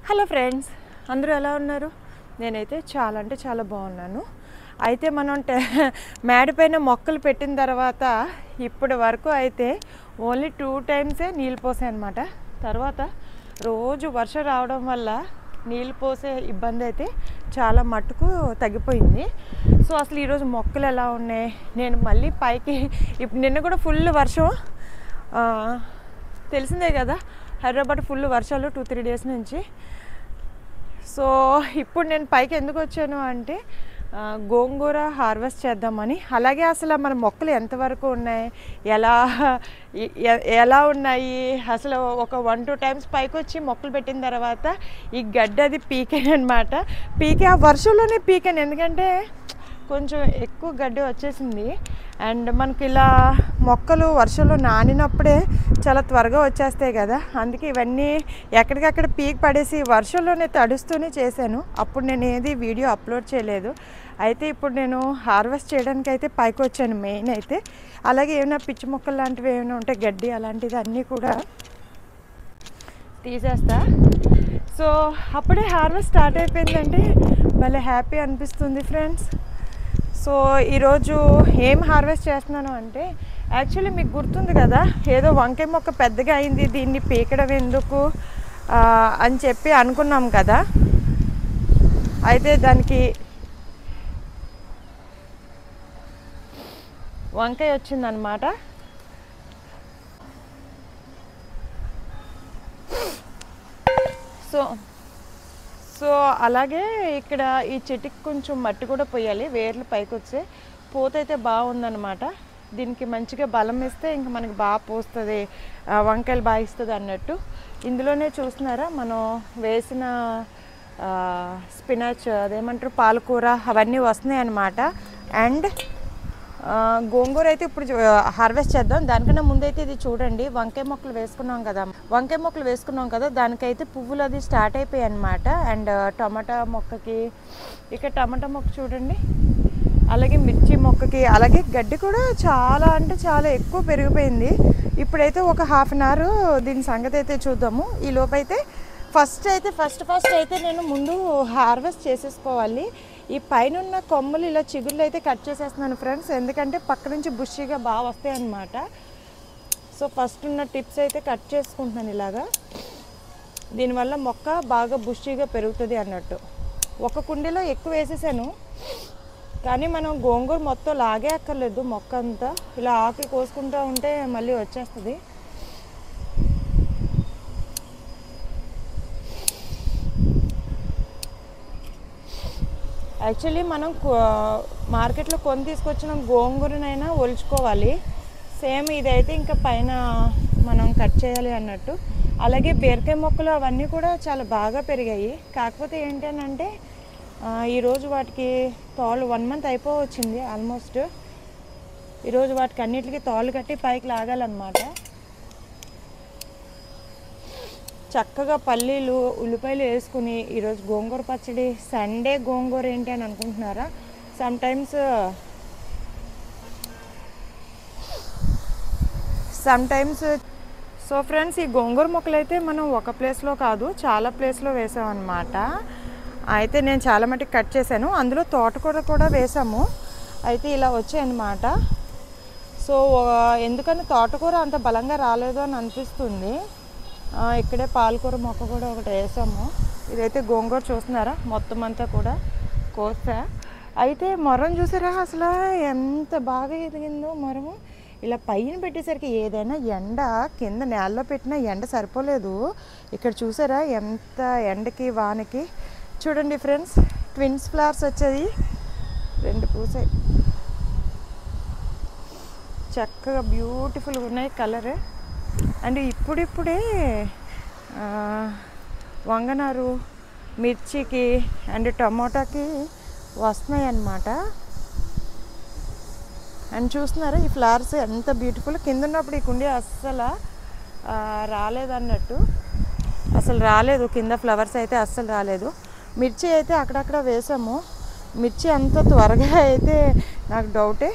hello friends అందరూ ఎలా ఉన్నారు నేనైతే చాలా అంటే చాలా బాగున్నాను అయితే మనం టె- మేడపైన మొక్కలు పెట్టిన తర్వాత ఇప్పటి వరకు అయితే ఓన్లీ టూ టైమ్సే నీళ్ళు పోసాయి అనమాట తర్వాత రోజు వర్షం రావడం వల్ల నీళ్ళు పోసే ఇబ్బంది అయితే చాలా మట్టుకు తగ్గిపోయింది సో అసలు ఈరోజు మొక్కలు ఎలా ఉన్నాయి నేను మళ్ళీ పైకి ఇప్పుడు నిన్న కూడా ఫుల్ వర్షం ఆ, తెలిసిందే కదా హైదరాబాద్ ఫుల్ వర్షాలు టూ త్రీ డేస్ నుంచి సో ఇప్పుడు నేను పైకి ఎందుకు వచ్చాను అంటే ఆ, గోంగూర హార్వెస్ట్ చేద్దామని అలాగే అసలు మన మొక్కలు ఎంతవరకు ఉన్నాయి ఎలా ఎ- ఎ- ఎలా ఉన్నాయి అసలు ఒక వన్ టూ టైమ్స్ పైకి వచ్చి మొక్కలు పెట్టిన తర్వాత ఈ గడ్డి అది పీకాను అనమాట పీకే ఆ వర్షంలోనే పీకాను ఎందుకంటే కొంచెం ఎక్కువ గడ్డి వచ్చేసింది అండ్ మనకి ఇలా మొక్కలు వర్షంలో నానినప్పుడే చాలా త్వరగా వచ్చేస్తాయి కదా అందుకే ఇవన్నీ ఎక్కడికక్కడ పీక్ పడేసి వర్షంలోనే తడుస్తూనే చేశాను అప్పుడు నేను ఏది వీడియో అప్లోడ్ చేయలేదు అయితే ఇప్పుడు నేను హార్వెస్ట్ చేయడానికి అయితే పైకి వచ్చాను మెయిన్ అయితే అలాగే ఏమైనా పిచ్చి మొక్కలు లాంటివి ఏమైనా ఉంటే గడ్డి అలాంటిది అన్నీ కూడా తీసేస్తా సో అప్పుడే హార్వెస్ట్ స్టార్ట్ అయిపోయిందంటే భలే హ్యాపీ అనిపిస్తుంది ఫ్రెండ్స్ సో ఈరోజు ఏం హార్వెస్ట్ చేస్తున్నాను అంటే యాక్చువల్లీ మీకు గుర్తుంది కదా ఏదో వంకాయ మొక్క పెద్దగా అయింది దీన్ని పీకడం ఎందుకు ఆ, అని చెప్పి అనుకున్నాం కదా అయితే దానికి వంకాయ వచ్చిందనమాట సో సో అలాగే ఇక్కడ ఈ చెట్టుకి కొంచెం మట్టి కూడా పోయాలి వేర్లు పైకి వచ్చే పూత అయితే బాగుందన్నమాట దీనికి మంచిగా బలం ఇస్తే ఇంకా మనకి బాగా పోస్తుంది ఆ, వంకాయలు బాగా ఇస్తుంది అన్నట్టు ఇందులోనే చూస్తున్నారా మనం వేసిన స్పినాచ్ అదేమంటారు పాలకూర అవన్నీ వస్తున్నాయి అన్నమాట అండ్ ఆ, గోంగూర అయితే ఇప్పుడు హార్వెస్ట్ చేద్దాం దానికన్నా ముందైతే ఇది చూడండి వంకాయ మొక్కలు వేసుకున్నాం కదా వంకాయ మొక్కలు వేసుకున్నాం కదా దానికైతే పువ్వులు అది స్టార్ట్ అయిపోయాయి అనమాట అండ్ టమాటా మొక్కకి ఇక టమాటా మొక్క చూడండి అలాగే మిర్చి మొక్కకి అలాగే గడ్డి కూడా చాలా అంటే చాలా ఎక్కువ పెరిగిపోయింది ఇప్పుడైతే ఒక హాఫ్ అన్ అవర్ దీని సంగతి అయితే చూద్దాము ఈ లోపైతే ఫస్ట్ అయితే ఫస్ట్ ఫస్ట్ అయితే నేను ముందు హార్వెస్ట్ చేసేసుకోవాలి ఈ పైన ఉన్న కొమ్మలు ఇలా చిగుళ్ళు అయితే కట్ చేసేస్తున్నాను ఫ్రెండ్స్ ఎందుకంటే పక్క నుంచి బుషిగా బాగా వస్తాయి అన్నమాట సో ఫస్ట్ ఉన్న టిప్స్ అయితే కట్ చేసుకుంటున్నాను ఇలాగా దీనివల్ల మొక్క బాగా బుషిగా పెరుగుతుంది అన్నట్టు ఒక కుండీలో ఎక్కువ వేసేసాను కానీ మనం గోంగూర మొత్తం లాగే అక్కర్లేదు మొక్క అంతా ఇలా ఆకి కోసుకుంటూ ఉంటే మళ్ళీ వచ్చేస్తుంది యాక్చువల్లీ మనం కో- మార్కెట్లో కొని తీసుకొచ్చిన గోంగూరనైనా ఒలుచుకోవాలి సేమ్ ఇదైతే ఇంకా పైన మనం కట్ చేయాలి అన్నట్టు అలాగే బీరకాయ మొక్కలు అవన్నీ కూడా చాలా బాగా పెరిగాయి కాకపోతే ఏంటంటే ఆ, ఈరోజు వాటికి తోలు వన్ మంత్ అయిపోవచ్చింది ఆల్మోస్ట్ ఈరోజు వాటికి అన్నిటికీ తోలు కట్టి పైకి లాగాలన్నమాట చక్కగా పల్లీలు ఉల్లిపాయలు వేసుకుని ఈరోజు గోంగూర పచ్చడి సండే గోంగూర ఏంటి అని అనుకుంటున్నారా sometimes sometimes so friends ఈ గోంగూర మొక్కలు అయితే మనం ఒక ప్లేస్లో కాదు చాలా ప్లేస్లో వేసామన్నమాట అయితే నేను చాలా మటుకు కట్ చేశాను అందులో తోటకూర కూడా వేసాము అయితే ఇలా వచ్చాయన్నమాట సో ఆ, ఎందుకని తోటకూర అంత బలంగా రాలేదు అని అనిపిస్తుంది ఆ, ఇక్కడే పాలకూర మొక్క కూడా ఒకటి వేసాము ఇదైతే గోంగూర చూస్తున్నారా మొత్తం అంతా కూడా కోసా అయితే మొరం చూసారా అసలు ఎంత బాగా ఎదిగిందో మొరము ఇలా పైన పెట్టేసరికి ఏదైనా ఎండ కింద నేలలో పెట్టినా ఎండ సరిపోలేదు ఇక్కడ చూసారా ఎంత ఎండకి వానకి చూడండి ఫ్రెండ్స్ ట్విన్స్ ఫ్లవర్స్ వచ్చేది రెండు పూసాయి చక్కగా బ్యూటిఫుల్గా ఉన్నాయి కలర్ అండ్ ఇప్పుడిప్పుడే ఆ, వంగనారు మిర్చికి అండ్ టమోటాకి వస్తున్నాయి అన్నమాట అండ్ చూస్తున్నారా ఈ ఫ్లవర్స్ ఎంత బ్యూటిఫుల్ కింద ఉన్నప్పుడు ఈ కుండీ అస్సలు ఆ, రాలేదన్నట్టు అసలు రాలేదు కింద ఫ్లవర్స్ అయితే అస్సలు రాలేదు మిర్చి అయితే అక్కడక్కడ వేసాము మిర్చి అంత త్వరగా అయితే నాకు డౌటే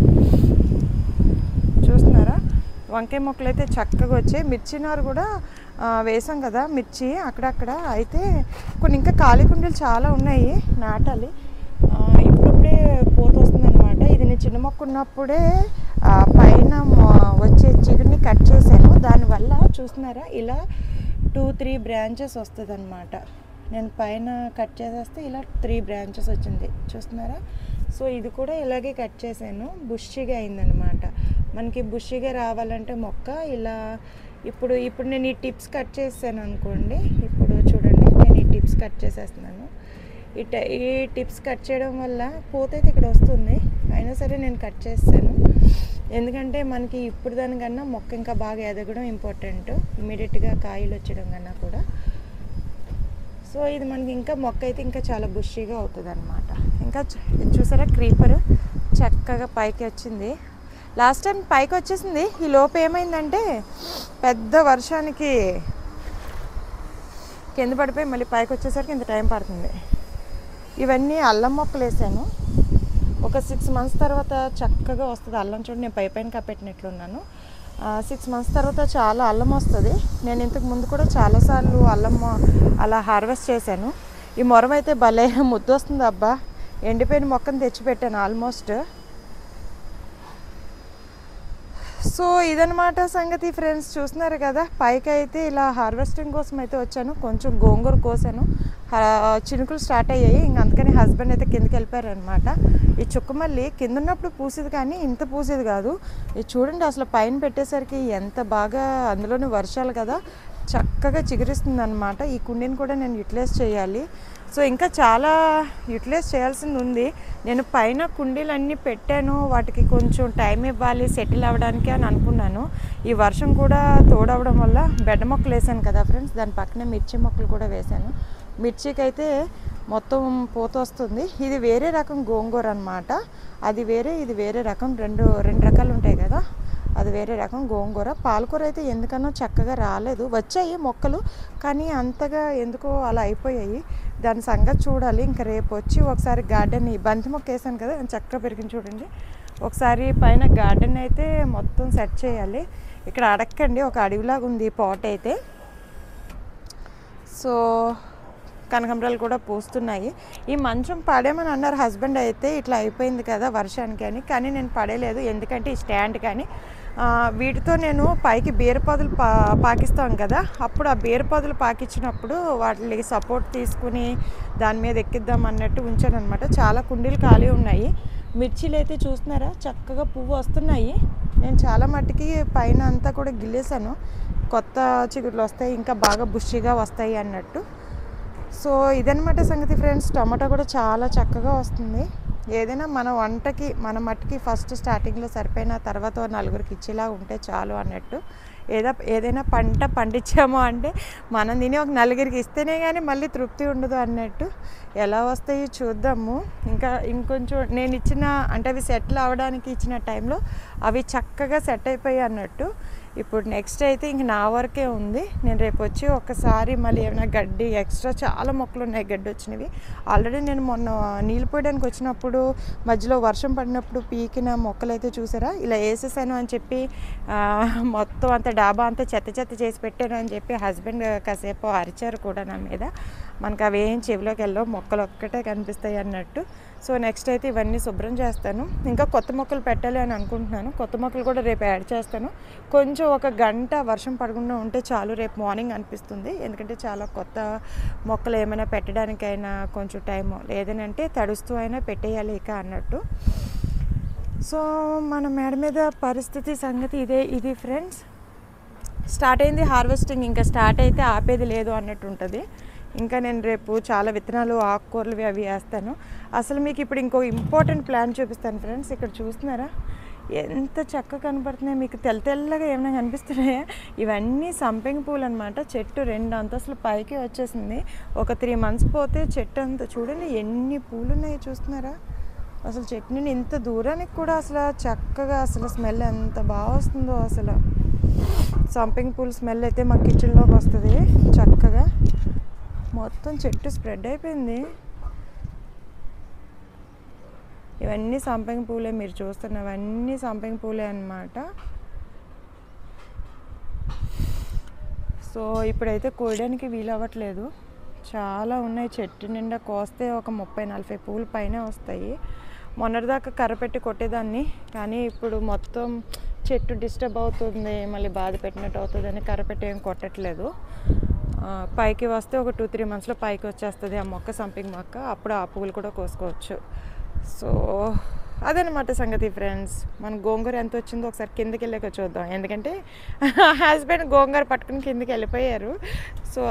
చూస్తున్నారా వంకాయ మొక్కలు అయితే చక్కగా వచ్చాయి మిర్చి నారు కూడా ఆ, వేసాం కదా మిర్చి అక్కడక్కడ అయితే కొన్ని ఇంకా ఖాళీ కుండీలు చాలా ఉన్నాయి నాటాలి ఆ, ఇప్పుడిప్పుడే పోత వస్తుంది అనమాట ఇది నేను చిన్న మొక్క ఉన్నప్పుడే ఆ, పైన మొ- వచ్చే చిగురిని కట్ చేశాను దానివల్ల చూస్తున్నారా ఇలా టూ త్రీ బ్రాంచెస్ వస్తుంది అనమాట నేను పైన కట్ చేసేస్తే ఇలా త్రీ బ్రాంచెస్ వచ్చింది చూస్తున్నారా సో ఇది కూడా ఇలాగే కట్ చేశాను బుషిగా అయిందనమాట మనకి బుషిగా రావాలంటే మొక్క ఇలా ఇప్పుడు ఇప్పుడు నేను ఈ టిప్స్ కట్ చేశాను అనుకోండి ఇప్పుడు చూడండి నేను ఈ టిప్స్ కట్ చేసేస్తున్నాను ఈ ట- ఈ టిప్స్ కట్ చేయడం వల్ల పోతైతే ఇక్కడ వస్తుంది అయినా సరే నేను కట్ చేస్తాను ఎందుకంటే మనకి ఇప్పుడు దానికన్నా మొక్క ఇంకా బాగా ఎదగడం ఇంపార్టెంట్ ఇమీడియట్గా కాయలు వచ్చడం కన్నా కూడా సో ఇది మనకి ఇంకా మొక్క అయితే ఇంకా చాలా బుషీగా అవుతుంది అనమాట ఇంకా చూ- ఇది చూసారా క్రీపర్ చక్కగా పైకి వచ్చింది లాస్ట్ టైం పైకి వచ్చేసింది ఈ లోపు ఏమైందంటే పెద్ద వర్షానికి కింద పడిపోయి మళ్ళీ పైకి వచ్చేసరికి ఇంత టైం పడుతుంది ఇవన్నీ అల్లం మొక్కలు వేసాను ఒక సిక్స్ మంత్స్ తర్వాత చక్కగా వస్తుంది అల్లం చూడండి నేను పై పైన కప్పెట్టినట్లున్నాను సిక్స్ మంత్స్ తర్వాత చాలా అల్లం వస్తుంది నేను ఇంతకు ముందు కూడా చాలాసార్లు అల్లం మొ- అలా హార్వెస్ట్ చేశాను ఈ మొరం అయితే భలే ముద్దు వస్తుంది అబ్బా ఎండిపోయిన మొక్కను తెచ్చిపెట్టాను ఆల్మోస్ట్ సో ఇదనమాట సంగతి ఫ్రెండ్స్ చూస్తున్నారు కదా పైకి అయితే ఇలా హార్వెస్టింగ్ కోసం అయితే వచ్చాను కొంచెం గోంగూర కోసాను హా- చినుకులు స్టార్ట్ అయ్యాయి ఇంక అందుకని హస్బెండ్ అయితే కిందకి వెళ్ళిపోయారు అనమాట ఈ చుక్కమల్లి కింద ఉన్నప్పుడు పూసేది కానీ ఇంత పూసేది కాదు ఇది చూడండి అసలు పైన పెట్టేసరికి ఎంత బాగా అందులోని వర్షాలు కదా చక్కగా చిగురిస్తుంది అనమాట ఈ కుండీని కూడా నేను యూటిలైజ్ చేయాలి సో ఇంకా చాలా యూటిలైజ్ చేయాల్సింది ఉంది నేను పైన కుండీలన్నీ పెట్టాను వాటికి కొంచెం టైం ఇవ్వాలి సెటిల్ అవ్వడానికి అని అనుకున్నాను ఈ వర్షం కూడా తోడవడం వల్ల బెడ్డ మొక్కలు వేసాను కదా ఫ్రెండ్స్ దాని పక్కనే మిర్చి మొక్కలు కూడా వేశాను మిర్చికి అయితే మొత్తం పూత వస్తుంది ఇది వేరే రకం గోంగూర అనమాట అది వేరే ఇది వేరే రకం రెండు రెండు రకాలు ఉంటాయి కదా అది వేరే రకం గోంగూర పాలకూర అయితే ఎందుకనో చక్కగా రాలేదు వచ్చాయి మొక్కలు కానీ అంతగా ఎందుకో అలా అయిపోయాయి దాని సంగతి చూడాలి ఇంకా రేపు వచ్చి ఒకసారి గార్డెన్ ఈ బంతి మొక్క వేసాను కదా అది చక్కగా పెరిగింది చూడండి ఒకసారి పైన గార్డెన్ అయితే మొత్తం సెట్ చేయాలి ఇక్కడ అడక్కండి ఒక అడవిలాగా ఉంది ఈ పాట్ అయితే సో కనకాంబరాలు కూడా పూస్తున్నాయి ఈ మంచం పడేమని అన్నారు హస్బెండ్ అయితే ఇట్లా అయిపోయింది కదా వర్షానికి అని కానీ నేను పడేలేదు ఎందుకంటే ఈ స్టాండ్ కానీ ఆ, వీటితో నేను పైకి బీరపదులు పా పాకిస్తాం కదా అప్పుడు ఆ బీరపదులు పాకిచ్చినప్పుడు వాటికి సపోర్ట్ తీసుకుని దాని మీద ఎక్కిద్దాం అన్నట్టు ఉంచాను అనమాట చాలా కుండీలు ఖాళీ ఉన్నాయి మిర్చీలు అయితే చూస్తున్నారా చక్కగా పువ్వు వస్తున్నాయి నేను చాలా మట్టుకి పైన అంతా కూడా గిల్లేసాను కొత్త చిగుర్లు వస్తాయి ఇంకా బాగా బుషిగా వస్తాయి అన్నట్టు సో ఇదనమాట సంగతి ఫ్రెండ్స్ టమాటా కూడా చాలా చక్కగా వస్తుంది ఏదైనా మన వంటకి మన మట్టికి ఫస్ట్ స్టార్టింగ్లో సరిపోయిన తర్వాత ఓ నలుగురికి ఇచ్చేలా ఉంటే చాలు అన్నట్టు ఏదో ఏదైనా పంట పండించాము అంటే మనం తిని ఒక నలుగురికి ఇస్తేనే కానీ మళ్ళీ తృప్తి ఉండదు అన్నట్టు ఎలా వస్తాయి చూద్దాము ఇంకా ఇంకొంచెం నేను ఇచ్చిన అంటే అవి సెటిల్ అవ్వడానికి ఇచ్చిన టైంలో అవి చక్కగా సెట్ అయిపోయాయి అన్నట్టు ఇప్పుడు నెక్స్ట్ అయితే ఇంక నా వరకే ఉంది నేను రేపు వచ్చి ఒకసారి మళ్ళీ ఏమైనా గడ్డి ఎక్స్ట్రా చాలా మొక్కలు ఉన్నాయి గడ్డి వచ్చినవి ఆల్రెడీ నేను మొన్న నీళ్ళు పోయడానికి వచ్చినప్పుడు మధ్యలో వర్షం పడినప్పుడు పీకిన మొక్కలు అయితే చూసారా ఇలా వేసేసాను అని చెప్పి ఆ, మొత్తం అంత డాబా అంతా చెత్త చెత్త చేసి పెట్టాను అని చెప్పి హస్బెండ్ కాసేపు అరిచారు కూడా నా మీద మనకు అవి ఏం చెవిలోకి వెళ్ళవు మొక్కలు ఒక్కటే కనిపిస్తాయి అన్నట్టు సో నెక్స్ట్ అయితే ఇవన్నీ శుభ్రం చేస్తాను ఇంకా కొత్త మొక్కలు పెట్టాలి అని అనుకుంటున్నాను కొత్త మొక్కలు కూడా రేపు యాడ్ చేస్తాను కొంచెం ఒక గంట వర్షం పడకుండా ఉంటే చాలు రేపు మార్నింగ్ అనిపిస్తుంది ఎందుకంటే చాలా కొత్త మొక్కలు ఏమైనా పెట్టడానికైనా కొంచెం టైం లేదనంటే తడుస్తూ అయినా పెట్టేయాలి ఇక అన్నట్టు సో మన మేడ మీద పరిస్థితి సంగతి ఇదే ఇది ఫ్రెండ్స్ స్టార్ట్ అయింది హార్వెస్టింగ్ ఇంకా స్టార్ట్ అయితే ఆపేది లేదు అన్నట్టు ఉంటుంది ఇంకా నేను రేపు చాలా విత్తనాలు ఆకుకూరలు అవి వేస్తాను అసలు మీకు ఇప్పుడు ఇంకో ఇంపార్టెంట్ ప్లాన్ చూపిస్తాను ఫ్రెండ్స్ ఇక్కడ చూస్తున్నారా ఎంత చక్కగా కనపడుతున్నాయి మీకు తెల్ల తెల్లగా ఏమైనా కనిపిస్తున్నాయా ఇవన్నీ సంపెంగ పూలు అనమాట చెట్టు రెండు అంతస్తులు పైకి వచ్చేసింది ఒక త్రీ మంత్స్ పోతే చెట్టు అంతా చూడండి ఎన్ని పూలు ఉన్నాయి చూస్తున్నారా అసలు చెట్టు నుండి ఇంత దూరానికి కూడా అసలు చక్కగా అసలు స్మెల్ ఎంత బాగా వస్తుందో అసలు సంపింగ్ పూల్ స్మెల్ అయితే మా కిచెన్లోకి వస్తుంది చక్కగా మొత్తం చెట్టు స్ప్రెడ్ అయిపోయింది ఇవన్నీ సంపంగి పూలే మీరు చూస్తున్నవన్నీ సంపంగి పూలే అన్నమాట సో ఇప్పుడైతే కోయడానికి వీలు అవ్వట్లేదు చాలా ఉన్నాయి చెట్టు నిండా కోస్తే ఒక ముప్పై నలభై పూలు పైన వస్తాయి మొన్నటిదాకా కర్ర పెట్టి కొట్టేదాన్ని కానీ ఇప్పుడు మొత్తం చెట్టు డిస్టర్బ్ అవుతుంది మళ్ళీ బాధ పెట్టినట్టు అవుతుందని కర్ర పెట్టి ఏం కొట్టట్లేదు ఆ, పైకి వస్తే ఒక టూ త్రీ మంత్స్లో పైకి వచ్చేస్తుంది ఆ మొక్క సంపింగ్ మొక్క అప్పుడు ఆ పువ్వులు కూడా కోసుకోవచ్చు సో అదనమాట సంగతి ఫ్రెండ్స్ మన గోంగూర ఎంత వచ్చిందో ఒకసారి కిందకి వెళ్ళాక చూద్దాం ఎందుకంటే హస్బెండ్ గోంగూర పట్టుకుని కిందకి వెళ్ళిపోయారు సో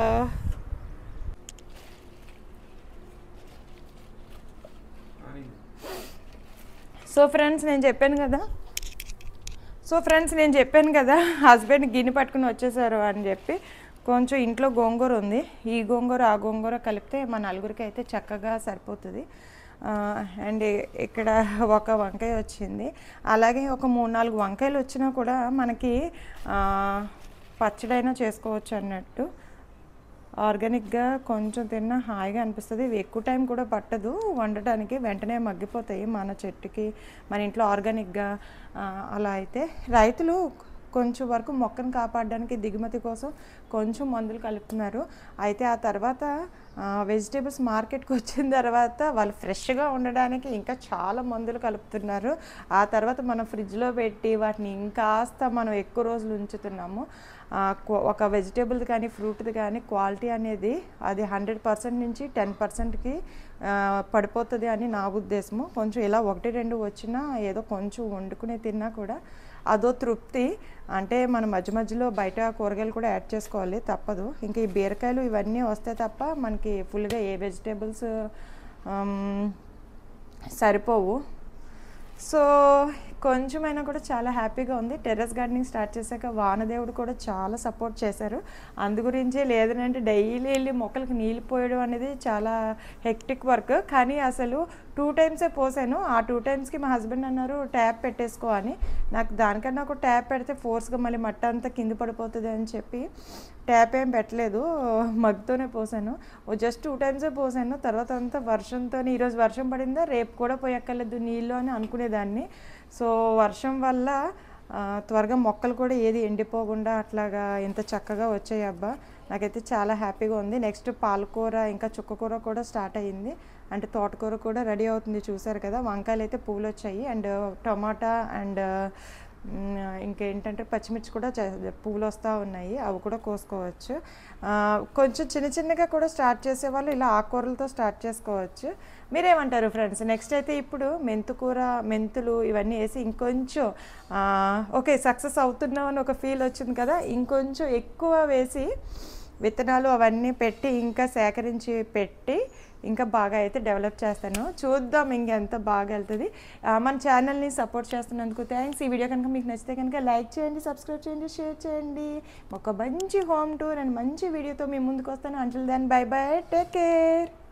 సో ఫ్రెండ్స్ నేను చెప్పాను కదా సో ఫ్రెండ్స్ నేను చెప్పాను కదా హస్బెండ్ గిన్నె పట్టుకుని వచ్చేసారు అని చెప్పి కొంచెం ఇంట్లో గోంగూర ఉంది ఈ గోంగూర ఆ గోంగూర కలిపితే మా నలుగురికి అయితే చక్కగా సరిపోతుంది అండ్ ఇక్కడ ఒక వంకాయ వచ్చింది అలాగే ఒక మూడు నాలుగు వంకాయలు వచ్చినా కూడా మనకి ఆ, పచ్చడైనా చేసుకోవచ్చు అన్నట్టు ఆర్గానిక్గా కొంచెం తిన్నా హాయిగా అనిపిస్తుంది ఇవి ఎక్కువ టైం కూడా పట్టదు వండటానికి వెంటనే మగ్గిపోతాయి మన చెట్టుకి మన ఇంట్లో ఆర్గానిక్గా ఆ, అలా అయితే రైతులు కొంచెం వరకు మొక్కను కాపాడడానికి దిగుమతి కోసం కొంచెం మందులు కలుపుతున్నారు అయితే ఆ తర్వాత వెజిటేబుల్స్ మార్కెట్కి వచ్చిన తర్వాత వాళ్ళు ఫ్రెష్గా ఉండడానికి ఇంకా చాలా మందులు కలుపుతున్నారు ఆ తర్వాత మనం ఫ్రిడ్జ్లో పెట్టి వాటిని ఇంకాస్త మనం ఎక్కువ రోజులు ఉంచుతున్నాము ఆ, క్వ- ఒక వెజిటేబుల్ది కానీ ఫ్రూట్ది కానీ క్వాలిటీ అనేది అది హండ్రెడ్ పర్సెంట్ నుంచి టెన్ పర్సెంట్కి పడిపోతుంది అని నా ఉద్దేశము కొంచెం ఇలా ఒకటి రెండు వచ్చినా ఏదో కొంచెం వండుకునే తిన్నా కూడా అదో తృప్తి అంటే మనం మధ్య మధ్యలో బయట కూరగాయలు కూడా యాడ్ చేసుకోవాలి తప్పదు ఇంకా ఈ బీరకాయలు ఇవన్నీ వస్తే తప్ప మనకి ఫుల్గా ఏ వెజిటేబుల్స్ సరిపోవు సో కొంచెమైనా కూడా చాలా హ్యాపీగా ఉంది టెర్రస్ గార్డెనింగ్ స్టార్ట్ చేశాక వానదేవుడు కూడా చాలా సపోర్ట్ చేశారు అందు గురించే లేదనంటే డైలీ వెళ్ళి మొక్కలకి నీళ్ళు పోయడం అనేది చాలా హెక్టిక్ వర్క్ కానీ అసలు టూ టైమ్సే పోసాను ఆ టూ టైమ్స్కి మా హస్బెండ్ అన్నారు ట్యాప్ పెట్టేసుకో అని నాకు దానికన్నా ఒక ట్యాప్ పెడితే ఫోర్స్గా మళ్ళీ మట్ట అంతా కింద పడిపోతుంది అని చెప్పి ట్యాప్ ఏం పెట్టలేదు మగ్గుతోనే పోసాను ఓ జస్ట్ టూ టైమ్సే పోసాను తర్వాత అంతా వర్షంతో ఈరోజు వర్షం పడిందా రేపు కూడా పోయక్కర్లేదు నీళ్ళు అని అనుకునేదాన్ని సో వర్షం వల్ల ఆ, త్వరగా మొక్కలు కూడా ఏది ఎండిపోకుండా అట్లాగా ఎంత చక్కగా వచ్చాయి అబ్బా నాకైతే చాలా హ్యాపీగా ఉంది నెక్స్ట్ పాలకూర ఇంకా చుక్కకూర కూడా స్టార్ట్ అయ్యింది అంటే తోటకూర కూడా రెడీ అవుతుంది చూసారు కదా వంకాయలు అయితే పువ్వులు వచ్చాయి అండ్ టమాటా అండ్ మ్, ఇంకేంటంటే పచ్చిమిర్చి కూడా చ- పువ్వులు వస్తూ ఉన్నాయి అవి కూడా కోసుకోవచ్చు ఆ, కొంచెం చిన్న చిన్నగా కూడా స్టార్ట్ చేసేవాళ్ళు ఇలా ఆకుకూరలతో స్టార్ట్ చేసుకోవచ్చు మీరేమంటారు ఫ్రెండ్స్ నెక్స్ట్ అయితే ఇప్పుడు మెంతుకూర మెంతులు ఇవన్నీ వేసి ఇంకొంచెం ఆ, ఓకే సక్సెస్ అవుతున్నాం అని ఒక ఫీల్ వచ్చింది కదా ఇంకొంచెం ఎక్కువ వేసి విత్తనాలు అవన్నీ పెట్టి ఇంకా సేకరించి పెట్టి ఇంకా బాగా అయితే డెవలప్ చేస్తాను చూద్దాం ఇంకెంత బాగా వెళ్తుంది ఆ, మన ఛానల్ని సపోర్ట్ చేస్తున్నందుకు థ్యాంక్స్ ఈ వీడియో కనుక మీకు నచ్చితే కనుక లైక్ చేయండి సబ్స్క్రైబ్ చేయండి షేర్ చేయండి ఒక మంచి హోమ్ టూర్ అండ్ మంచి వీడియోతో మీ ముందుకు వస్తాను until then bye bye take care